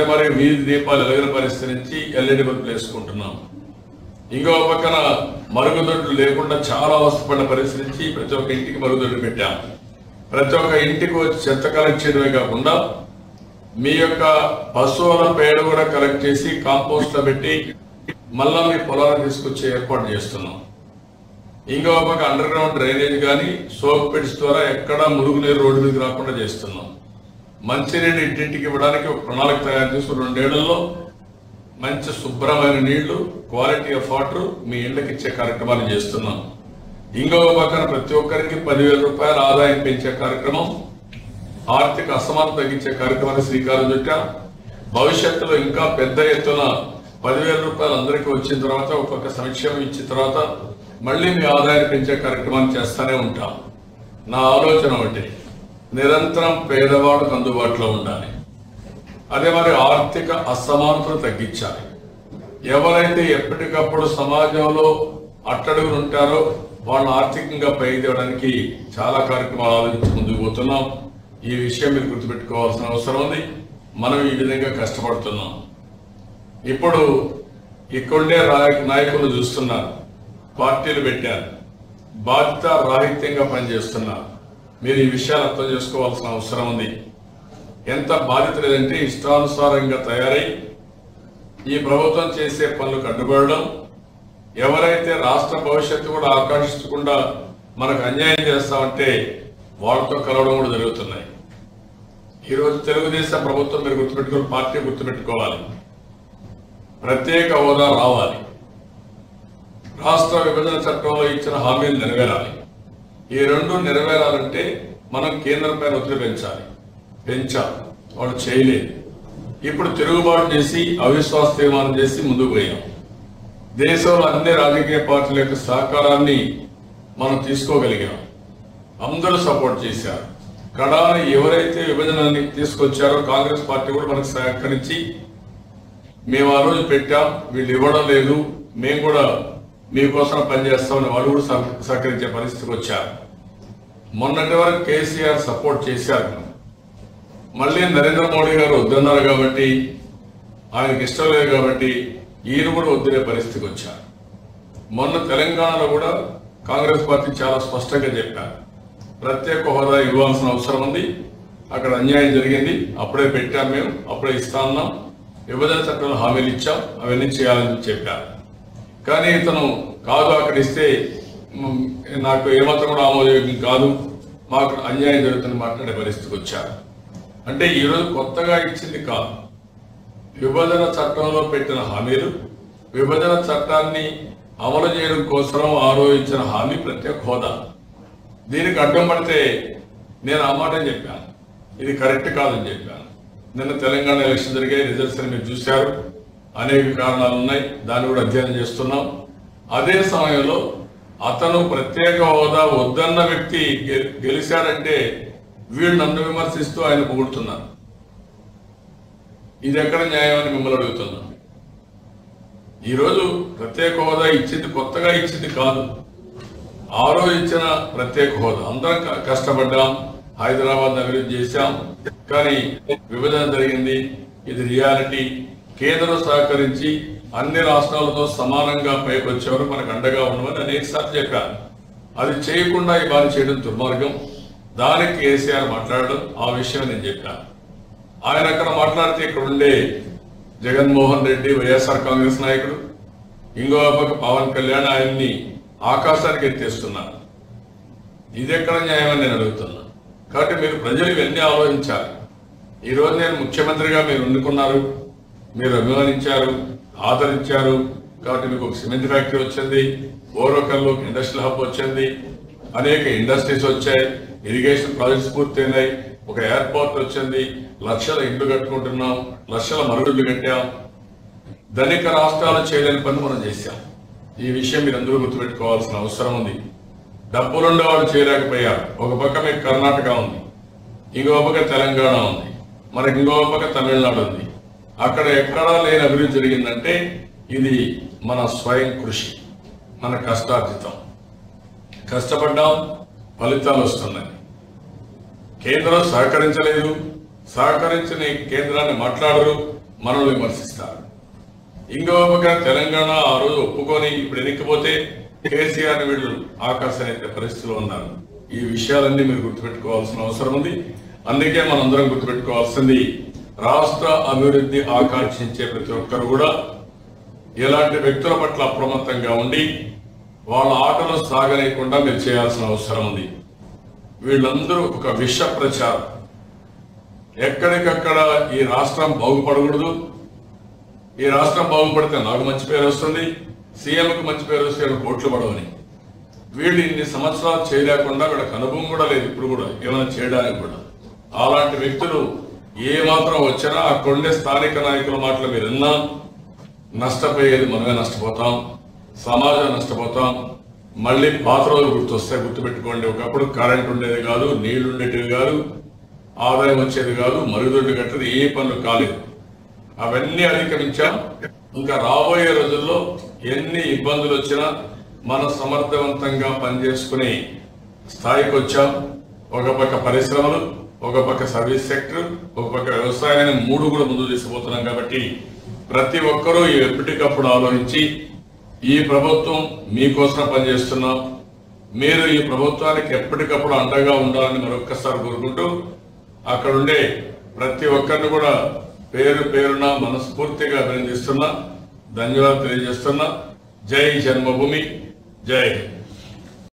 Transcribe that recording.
మరి వీధి దీపాలు వెలిగిన పరిస్థితి నుంచి ఎల్ఈడి బల్బులు వేసుకుంటున్నాం ఇంకో పక్కన మరుగుదొడ్లు లేకుండా చాలా అవస్థపడిన పరిస్థితి నుంచి ప్రతి ఒక్క ఇంటికి మరుగుదొడ్లు పెట్టాం ప్రతి ఒక్క ఇంటికి వచ్చి చెత్త కలెక్ట్ చేయడమే కాకుండా మీ యొక్క పశువుల పేడ కూడా కలెక్ట్ చేసి కాంపోస్ట్ లో పెట్టి మళ్ళా మీ పొలాలకు తీసుకొచ్చే ఏర్పాటు చేస్తున్నాం ఇంకో పక్క అండర్ గ్రౌండ్ డ్రైనేజ్ కానీ సోప్ పిట్స్ ద్వారా ఎక్కడా మురుగునీరు రోడ్డు మీద రాకుండా చేస్తున్నాం మంచినీళ్ళు ఇంటింటికి ఇవ్వడానికి ఒక ప్రణాళిక తయారు చేసి రెండేళ్లలో మంచి శుభ్రమైన నీళ్లు క్వాలిటీ ఆఫ్ వాటర్ మీ ఇళ్ళకి ఇచ్చే కార్యక్రమాలు చేస్తున్నాం ఇంకొక పక్కన ప్రతి ఒక్కరికి పదివేల రూపాయల ఆదాయం పెంచే కార్యక్రమం ఆర్థిక అసమానత తగ్గించే కార్యక్రమాన్ని శ్రీకారం చుట్టాం భవిష్యత్తులో ఇంకా పెద్ద ఎత్తున పదివేల రూపాయలు అందరికీ వచ్చిన తర్వాత ఒక్కొక్క సంక్షేమం ఇచ్చిన తర్వాత మళ్ళీ మీ ఆదాయాన్ని పెంచే కార్యక్రమాన్ని చేస్తానే ఉంటాం నా ఆలోచన ఒకటి నిరంతరం పేదవాళ్ళకు అందుబాటులో ఉండాలి అదే మరి ఆర్థిక అసమానతను తగ్గించాలి ఎవరైతే ఎప్పటికప్పుడు సమాజంలో అట్టడుగులు ఉంటారో వాళ్ళని ఆర్థికంగా పైకి తేవడానికి చాలా కార్యక్రమాలు ఆలోచించి ముందుకు పోతున్నాం ఈ విషయం మీరు గుర్తుపెట్టుకోవాల్సిన అవసరం ఉంది మనం ఈ విధంగా కష్టపడుతున్నాం ఇప్పుడు ఇక్కడుండే రా- నాయకులు చూస్తున్నారు పార్టీలు పెట్టారు బాధ్యత రాహిత్యంగా పనిచేస్తున్నారు మీరు ఈ విషయాలు అర్థం చేసుకోవాల్సిన అవసరం ఉంది ఎంత బాధ్యత లేదంటే ఇష్టానుసారంగా తయారై ఈ ప్రభుత్వం చేసే పనులకు అడ్డుపడడం ఎవరైతే రాష్ట్ర భవిష్యత్తు కూడా ఆకాంక్షించకుండా మనకు అన్యాయం చేస్తామంటే వాళ్ళతో కలవడం కూడా జరుగుతున్నాయి ఈరోజు తెలుగుదేశం ప్రభుత్వం మీరు గుర్తుపెట్టుకుని పార్టీ గుర్తుపెట్టుకోవాలి ప్రత్యేక హోదా రావాలి రాష్ట్ర విభజన చట్టంలో ఇచ్చిన హామీలు నెరవేరాలి ఈ రెండు నెరవేరాలంటే మనం కేంద్రం పైన ఒత్తిడి పెంచాలి పెంచాలి వాళ్ళు చేయలేదు ఇప్పుడు తిరుగుబాటు చేసి అవిశ్వాస తీర్మానం చేసి ముందుకు పోయాం దేశంలో అన్ని రాజకీయ పార్టీల యొక్క సహకారాన్ని మనం తీసుకోగలిగాం అందరూ సపోర్ట్ చేశారు కడాన ఎవరైతే విభజనని తీసుకొచ్చారో కాంగ్రెస్ పార్టీ కూడా మనకు సహకరించి మేము ఆ రోజు పెట్టాం వీళ్ళు ఇవ్వడం లేదు మేము కూడా మీకోసం పనిచేస్తామని వాళ్ళు కూడా సహ- సహకరించే పరిస్థితికి వచ్చారు మొన్నటి వరకు కేసీఆర్ సపోర్ట్ చేశారు మళ్ళీ నరేంద్ర మోడీ గారు వద్దన్నారు కాబట్టి ఆయనకి ఇష్టం లేదు కాబట్టి ఈయన కూడా వద్దునే పరిస్థితికి వచ్చారు మొన్న తెలంగాణలో కూడా కాంగ్రెస్ పార్టీ చాలా స్పష్టంగా చెప్పారు ప్రత్యేక హోదా ఇవ్వాల్సిన అవసరం ఉంది అక్కడ అన్యాయం జరిగింది అప్పుడే పెట్టాం మేము అప్పుడే ఇస్తా ఉన్నాం విభజన చట్టంలో హామీలు ఇచ్చాం అవన్నీ చేయాలని చెప్పారు కానీ ఇతను కాదు అక్కడ ఇస్తే మ్, నాకు ఏమాత్రం కూడా ఆమోదయోగ్యం కాదు మాకు అన్యాయం జరుగుతుంది మాట్లాడే పరిస్థితికి వచ్చారు అంటే ఈరోజు కొత్తగా ఇచ్చింది కాదు విభజన చట్టంలో పెట్టిన హామీలు విభజన చట్టాన్ని అమలు చేయడం కోసం ఆరోపించిన హామీ ప్రత్యేక హోదా దీనికి అడ్డం పడితే నేను ఆ మాట చెప్పాను ఇది కరెక్ట్ కాదని చెప్పాను నిన్న తెలంగాణ ఎలక్షన్ జరిగే రిజల్ట్స్ మీరు చూశారు అనేక కారణాలు ఉన్నాయి దాన్ని కూడా అధ్యయనం చేస్తున్నాం అదే సమయంలో అతను ప్రత్యేక హోదా వద్దన్న వ్యక్తి గె- గెలిచాడంటే వీళ్ళు నన్ను విమర్శిస్తూ ఆయన పొగుడుతున్నారు ఇది ఎక్కడ న్యాయం అని మిమ్మల్ని అడుగుతున్నాను ఈరోజు ప్రత్యేక హోదా ఇచ్చింది కొత్తగా ఇచ్చింది కాదు ఆ రోజు ఇచ్చిన ప్రత్యేక హోదా అందరం క- కష్టపడ్డాం హైదరాబాద్ అభివృద్ధి చేశాం కానీ విభజన జరిగింది ఇది రియాలిటీ కేంద్రం సహకరించి అన్ని రాష్ట్రాలతో సమానంగా పైకి వచ్చేవారు మనకు అండగా ఉండమని అనేక సార్లు చెప్పారు అది చేయకుండా ఇవాళ చేయడం దుర్మార్గం దానికి కేసీఆర్ మాట్లాడడం ఆ విషయం నేను చెప్పాను ఆయన అక్కడ మాట్లాడితే ఇక్కడ ఉండే జగన్మోహన్ రెడ్డి వైఎస్ఆర్ కాంగ్రెస్ నాయకుడు ఇంకో పక్క పవన్ కళ్యాణ్ ఆయన్ని ఆకాశానికి ఎత్తేస్తున్నారు ఇది ఎక్కడ న్యాయం అని నేను అడుగుతున్నా కాబట్టి మీరు ప్రజలు ఇవన్నీ ఆలోచించాలి ఈ రోజు నేను ముఖ్యమంత్రిగా మీరు ఎన్నుకున్నారు మీరు అభిమానించారు ఆదరించారు కాబట్టి మీకు ఒక సిమెంట్ ఫ్యాక్టరీ వచ్చింది ఓరకల్లో ఇండస్ట్రియల్ హబ్ వచ్చింది అనేక ఇండస్ట్రీస్ వచ్చాయి ఇరిగేషన్ ప్రాజెక్ట్స్ పూర్తయినాయి ఒక ఎయిర్పోర్ట్ వచ్చింది లక్షల ఇండ్లు కట్టుకుంటున్నాం లక్షల మరుగుళ్ళు కట్టాం ధనిక రాష్ట్రాలు చేయలేని పని మనం చేశాం ఈ విషయం మీరు అందరూ గుర్తుపెట్టుకోవాల్సిన అవసరం ఉంది డబ్బులుండే వాళ్ళు చేయలేకపోయారు ఒక పక్క మీకు కర్ణాటక ఉంది ఇంకో పక్క తెలంగాణ ఉంది మనకి ఇంకో పక్క తమిళనాడు ఉంది అక్కడ ఎక్కడా లేని అభివృద్ధి జరిగిందంటే ఇది మన స్వయం కృషి మన కష్టార్జితం కష్టపడ్డాం ఫలితాలు వస్తున్నాయి కేంద్రం సహకరించలేదు సహకరించిన ఈ కేంద్రాన్ని మాట్లాడరు మనల్ని విమర్శిస్తారు ఇంకో పక్కన తెలంగాణ ఆ రోజు ఒప్పుకొని ఇప్పుడు ఎన్నికపోతే కేసీఆర్ వీళ్ళు ఆకాశాన్ని పరిస్థితిలో ఉన్నారు ఈ విషయాలన్నీ మీరు గుర్తుపెట్టుకోవాల్సిన అవసరం ఉంది అందుకే మనందరం గుర్తుపెట్టుకోవాల్సింది రాష్ట్ర అభివృద్ధి ఆకాంక్షించే ప్రతి ఒక్కరు కూడా ఇలాంటి వ్యక్తుల పట్ల అప్రమత్తంగా ఉండి వాళ్ళ ఆటలు సాగనేయకుండా మీరు చేయాల్సిన అవసరం ఉంది వీళ్ళందరూ ఒక విష ప్రచారం ఎక్కడికక్కడ ఈ రాష్ట్రం బాగుపడకూడదు ఈ రాష్ట్రం బాగుపడితే నాకు మంచి పేరు వస్తుంది సీఎంకు మంచి పేరు వస్తే వీళ్ళకి కోట్లు పడవని వీళ్ళు ఇన్ని సంవత్సరాలు చేయలేకుండా వీళ్ళకి అనుభవం కూడా లేదు ఇప్పుడు కూడా ఏమైనా చేయడానికి కూడా అలాంటి వ్యక్తులు ఏ మాత్రం వచ్చినా అక్కడుండే స్థానిక నాయకుల మాటలు మీరు విన్నా నష్టపోయేది మనమే నష్టపోతాం సమాజం నష్టపోతాం మళ్ళీ పాత రోజులు గుర్తొస్తే గుర్తుపెట్టుకోండి ఒకప్పుడు కరెంట్ ఉండేది కాదు నీళ్లు ఉండేటివి కాదు ఆదాయం వచ్చేది కాదు మరుగుదొడ్డు కట్టేది ఏ పనులు కాలేదు అవన్నీ అధిగమించాం ఇంకా రాబోయే రోజుల్లో ఎన్ని ఇబ్బందులు వచ్చినా మన సమర్థవంతంగా పనిచేసుకునే స్థాయికి వచ్చాం ఒక పక్క పరిశ్రమలు ఒక పక్క సర్వీస్ సెక్టర్ ఒక పక్క వ్యవసాయాన్ని మూడు కూడా ముందు తీసుకుపోతున్నాం కాబట్టి ప్రతి ఒక్కరూ ఎప్పటికప్పుడు ఆలోచించి ఈ ప్రభుత్వం మీకోసం పనిచేస్తున్నాం మీరు ఈ ప్రభుత్వానికి ఎప్పటికప్పుడు అండగా ఉండాలని మరొక్కసారి కోరుకుంటూ అక్కడ ఉండే ప్రతి ఒక్కరిని కూడా పేరు పేరున మనస్ఫూర్తిగా అభినందిస్తున్నా ధన్యవాదాలు తెలియజేస్తున్నా జై జన్మభూమి జై హింద్